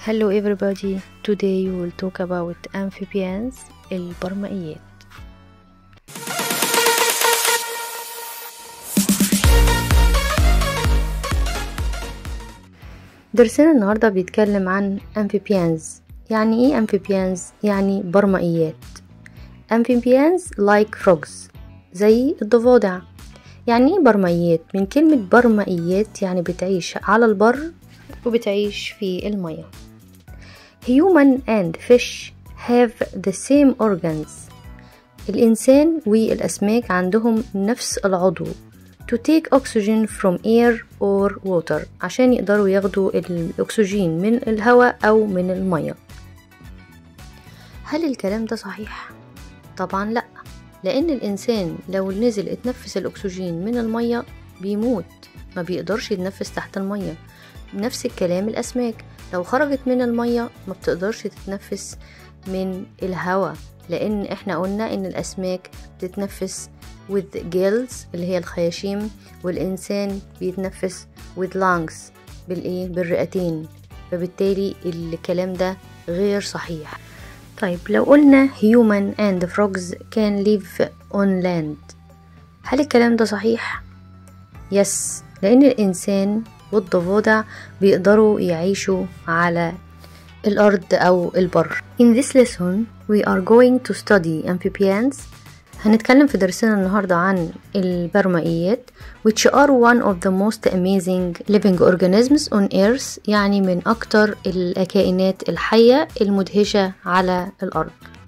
Hello everybody, today we will talk about amphibians البرمائيات درسنا النهاردة بيتكلم عن amphibians يعني ايه amphibians؟ يعني برمائيات amphibians like frogs زي الضفادع يعني ايه برمائيات؟ من كلمة برمائيات يعني بتعيش على البر وبتعيش في المية Human and fish have the same organs الإنسان والأسماك عندهم نفس العضو to take oxygen from air or water عشان يقدروا ياخدوا الأكسجين من الهواء أو من المية هل الكلام ده صحيح؟ طبعا لأ لأن الإنسان لو نزل اتنفس الأكسجين من المية بيموت ما بيقدرش يتنفس تحت المية نفس الكلام الأسماك لو خرجت من المية ما بتقدرش تتنفس من الهواء لأن احنا قلنا إن الأسماك بتتنفس with gills اللي هي الخياشيم والإنسان بيتنفس with lungs بالإيه بالرئتين فبالتالي الكلام ده غير صحيح طيب لو قلنا human and frogs can live on land هل الكلام ده صحيح؟ يس لأن الإنسان والضفادع بيقدروا يعيشوا على الأرض أو البر In this lesson we are going to study amphibians هنتكلم في درسنا النهاردة عن البرمائيات which are one of the most amazing living organisms on earth يعني من أكتر الكائنات الحية المدهشة على الأرض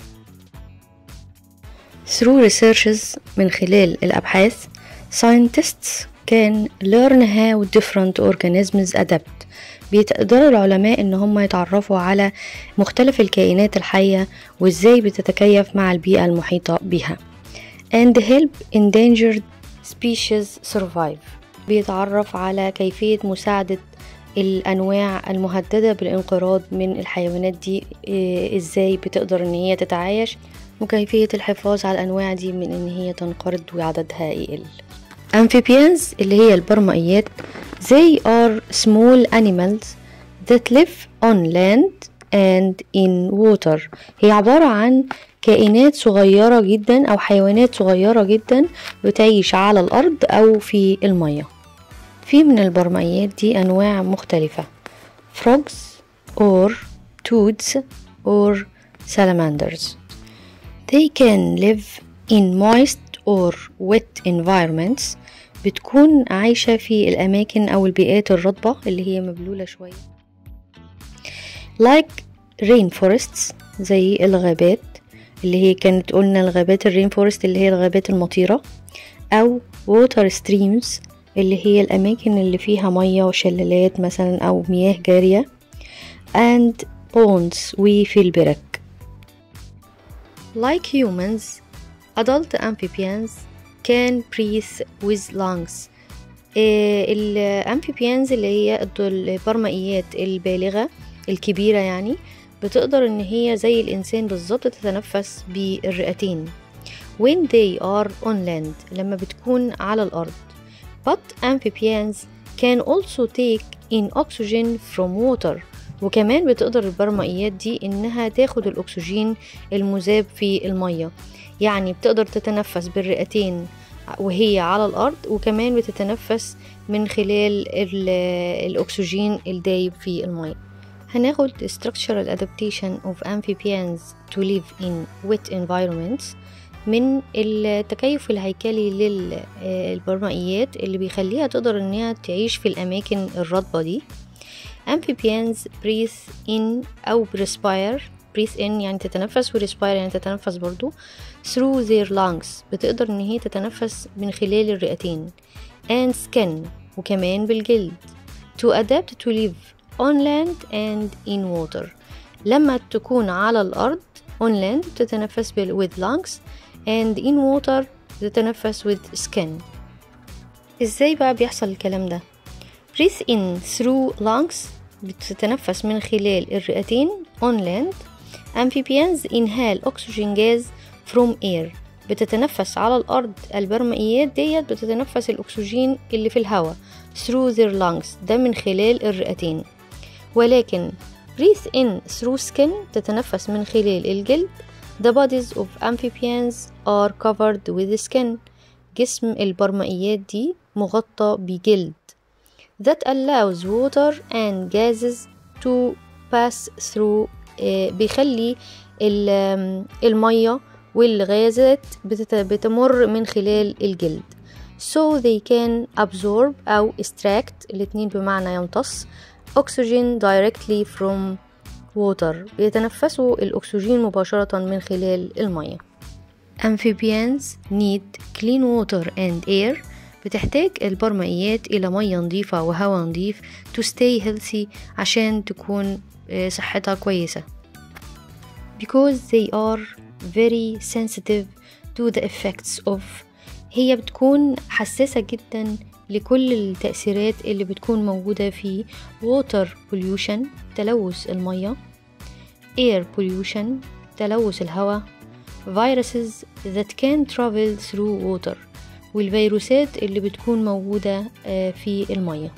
Through researches من خلال الأبحاث scientists can learn how different organisms adapt بيقدروا العلماء ان هم يتعرفوا على مختلف الكائنات الحية وازاي بتتكيف مع البيئة المحيطة بها and help endangered species survive بيتعرف على كيفية مساعدة الأنواع المهددة بالانقراض من الحيوانات دي ازاي بتقدر ان هي تتعايش وكيفية الحفاظ على الأنواع دي من ان هي تنقرض وعددها يقل amphibians اللي هي البرمائيات they are small animals that live on land and in water هي عبارة عن كائنات صغيرة جدا أو حيوانات صغيرة جدا بتعيش على الأرض أو في المية في من البرمائيات دي أنواع مختلفة frogs or toads or salamanders they can live in moist or wet environments بتكون عايشة في الأماكن أو البيئات الرطبة اللي هي مبلولة شوية like rainforests زي الغابات اللي هي كانت قلنا الغابات الرين فورست اللي هي الغابات المطيرة أو water streams اللي هي الأماكن اللي فيها مية وشلالات مثلا أو مياه جارية and ponds وفي البرك like humans adult amphibians can breathe with lungs الامفيبيانز اللي هي البرمائيات البالغة الكبيرة يعني بتقدر ان هي زي الانسان بالظبط تتنفس بالرئتين when they are on land لما بتكون على الارض but amphibians can also take in oxygen from water وكمان بتقدر البرمائيات دي انها تاخد الاكسجين المذاب في الميه يعني بتقدر تتنفس بالرئتين وهي على الأرض وكمان بتتنفس من خلال الأكسجين الدايب في الماء هناخد structural adaptation of amphibians to live in wet environments من التكيف الهيكلي للبرمائيات اللي بيخليها تقدر انها تعيش في الأماكن الرطبة دي amphibians breathe in أو respire breathe in يعني تتنفس و respire يعني تتنفس برضو through their lungs بتقدر ان هي تتنفس من خلال الرئتين and skin وكمان بالجلد to adapt to live on land and in water لما تكون على الأرض on land بتتنفس with lungs and in water بتتنفس with skin ازاي بقى بيحصل الكلام ده breathe in through lungs بتتنفس من خلال الرئتين on land amphibians inhale oxygen gas from air بتتنفس على الأرض البرمائيات ديت بتتنفس الأكسجين اللي في الهواء through their lungs ده من خلال الرئتين ولكن breathe in through skin تتنفس من خلال الجلد the bodies of amphibians are covered with skin جسم البرمائيات دي مغطى بجلد that allows water and gases to pass through آه، بيخلي ال- المية والغازات بتت- بتمر من خلال الجلد so they can absorb أو extract الاتنين بمعنى يمتص oxygen directly from water بيتنفسوا الأكسجين مباشرة من خلال المية amphibians need clean water and air بتحتاج البرمائيات إلى مية نظيفة وهواء نظيف to stay healthy عشان تكون آه، صحتها كويسة because they are very sensitive to the effects of هي بتكون حساسة جدا لكل التأثيرات اللي بتكون موجودة في water pollution تلوث المية air pollution تلوث الهواء viruses that can travel through water والفيروسات اللي بتكون موجودة آه، في المية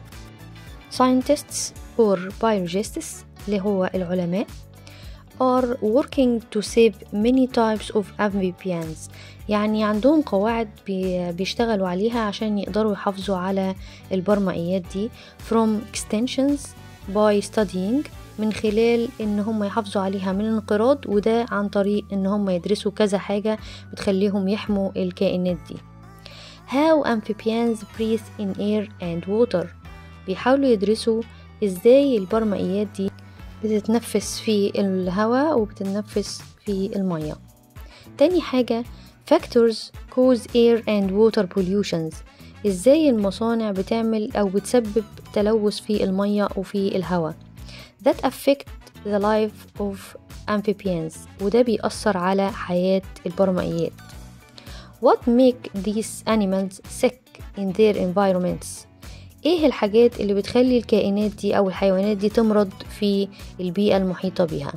scientists or biologists اللي هو العلماء are working to save many types of amphibians يعني عندهم قواعد بي- بيشتغلوا عليها عشان يقدروا يحافظوا على البرمائيات دي from extensions by studying من خلال ان هم يحافظوا عليها من الانقراض وده عن طريق ان هم يدرسوا كذا حاجة بتخليهم يحموا الكائنات دي how amphibians breathe in air and water بيحاولوا يدرسوا ازاي البرمائيات دي بتتنفس في الهواء وبتتنفس في المية تاني حاجة factors cause air and water pollutions ازاي المصانع بتعمل او بتسبب تلوث في المية وفي الهواء that affect the life of amphibians وده بيأثر على حياة البرمائيات what make these animals sick in their environments ايه الحاجات اللي بتخلي الكائنات دي او الحيوانات دي تمرض في البيئة المحيطة بها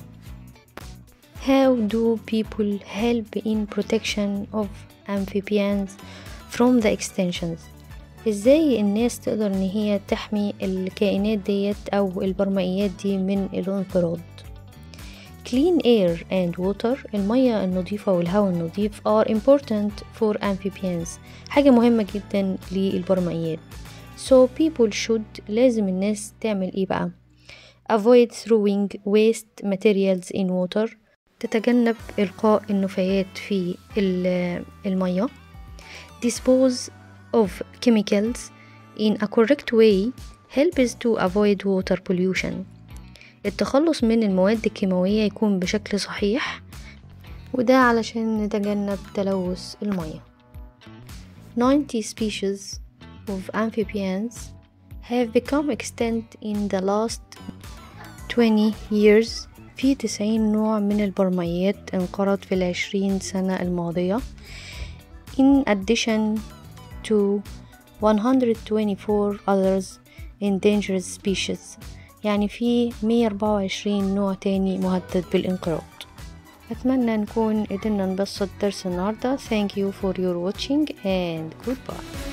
How do people help in protection of amphibians from the extinctions ازاي الناس تقدر ان هي تحمي الكائنات ديت او البرمائيات دي من الانقراض Clean air and water المية النظيفة والهواء النظيف are important for amphibians حاجة مهمة جدا للبرمائيات So people should لازم الناس تعمل ايه بقى avoid throwing waste materials in water تتجنب إلقاء النفايات في ال- المية dispose of chemicals in a correct way helps to avoid water pollution التخلص من المواد الكيماوية يكون بشكل صحيح وده علشان نتجنب تلوث المية 90 species of amphibians have become extinct in the last 20 years في 90 نوع من البرمائيات انقرض في العشرين سنة الماضية in addition to 124 others endangered species يعني في 124 نوع تاني مهدد بالانقراض أتمنى نكون قدرنا نبسط درس النهاردة thank you for your watching and goodbye